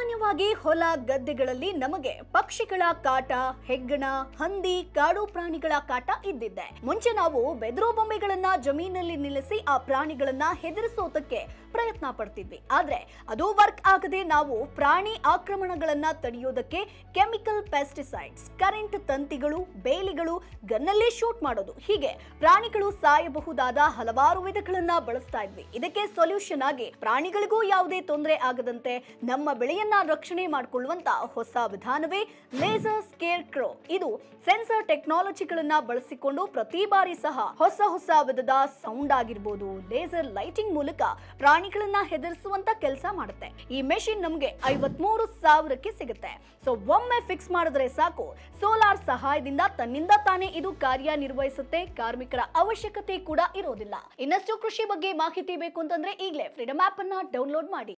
ಸಾಮಾನ್ಯವಾಗಿ ಹೊಲ ಗದ್ದೆಗಳಲ್ಲಿ ನಮಗೆ ಪಕ್ಷಿಗಳ ಕಾಟ ಹೆಗ್ಗಣ ಹಂದಿ ಕಾಡು ಪ್ರಾಣಿಗಳ ಕಾಟ ಇದ್ದಿದ್ದೆ ಮುಂಚೆ ನಾವು ಬೆದರು ಬೊಂಬೆಗಳನ್ನ ಜಮೀನಲ್ಲಿ ನಿಲ್ಲಿಸಿ ಆ ಪ್ರಾಣಿಗಳನ್ನ ಹೆದರಿಸೋದಕ್ಕೆ ಪ್ರಯತ್ನ ಪಡ್ತಿದ್ವಿ ಆದ್ರೆ ಅದು ವರ್ಕ್ ಆಗದೆ ನಾವು ಪ್ರಾಣಿ ಆಕ್ರಮಣಗಳನ್ನ ತಡೆಯೋದಕ್ಕೆ ಕೆಮಿಕಲ್ ಪೆಸ್ಟಿಸೈಡ್ಸ್ ಕರೆಂಟ್ ತಂತಿಗಳು ಬೇಲಿಗಳು ಗನ್ನಲ್ಲೇ ಶೂಟ್ ಮಾಡೋದು ಹೀಗೆ ಪ್ರಾಣಿಗಳು ಸಾಯಬಹುದಾದ ಹಲವಾರು ವಿಧಗಳನ್ನ ಬಳಸ್ತಾ ಇದ್ವಿ ಇದಕ್ಕೆ ಸೊಲ್ಯೂಷನ್ ಆಗಿ ಪ್ರಾಣಿಗಳಿಗೂ ಯಾವುದೇ ತೊಂದರೆ ಆಗದಂತೆ ನಮ್ಮ ಬೆಳೆಯನ್ನ ರಕ್ಷಣೆ ಮಾಡಿಕೊಳ್ಳುವಂತ ಹೊಸ ವಿಧಾನವೇ ಲೇಸರ್ ಸ್ಕೇರ್ ಕ್ರೋ ಇದು ಸೆನ್ಸರ್ ಟೆಕ್ನಾಲಜಿಗಳನ್ನ ಬಳಸಿಕೊಂಡು ಪ್ರತಿ ಬಾರಿ ಸಹ ಹೊಸ ಹೊಸ ವಿಧದ ಸೌಂಡ್ ಆಗಿರ್ಬೋದು ಲೇಸರ್ ಲೈಟಿಂಗ್ ಮೂಲಕ ಪ್ರಾಣಿಗಳನ್ನ ಹೆದರಿಸುವಂತ ಕೆಲಸ ಮಾಡುತ್ತೆ ಈ ಮೆಷಿನ್ ನಮಗೆ ಐವತ್ಮೂರು ಸಾವಿರಕ್ಕೆ ಸಿಗುತ್ತೆ ಸೊ ಒಮ್ಮೆ ಫಿಕ್ಸ್ ಮಾಡಿದ್ರೆ ಸಾಕು ಸೋಲಾರ್ ಸಹಾಯದಿಂದ ತನ್ನಿಂದ ತಾನೇ ಇದು ಕಾರ್ಯನಿರ್ವಹಿಸುತ್ತೆ ಕಾರ್ಮಿಕರ ಅವಶ್ಯಕತೆ ಕೂಡ ಇರೋದಿಲ್ಲ ಇನ್ನಷ್ಟು ಕೃಷಿ ಬಗ್ಗೆ ಮಾಹಿತಿ ಬೇಕು ಅಂತಂದ್ರೆ ಈಗಲೇ ಫ್ರೀಡಮ್ ಆಪ್ ಅನ್ನ ಡೌನ್ಲೋಡ್ ಮಾಡಿ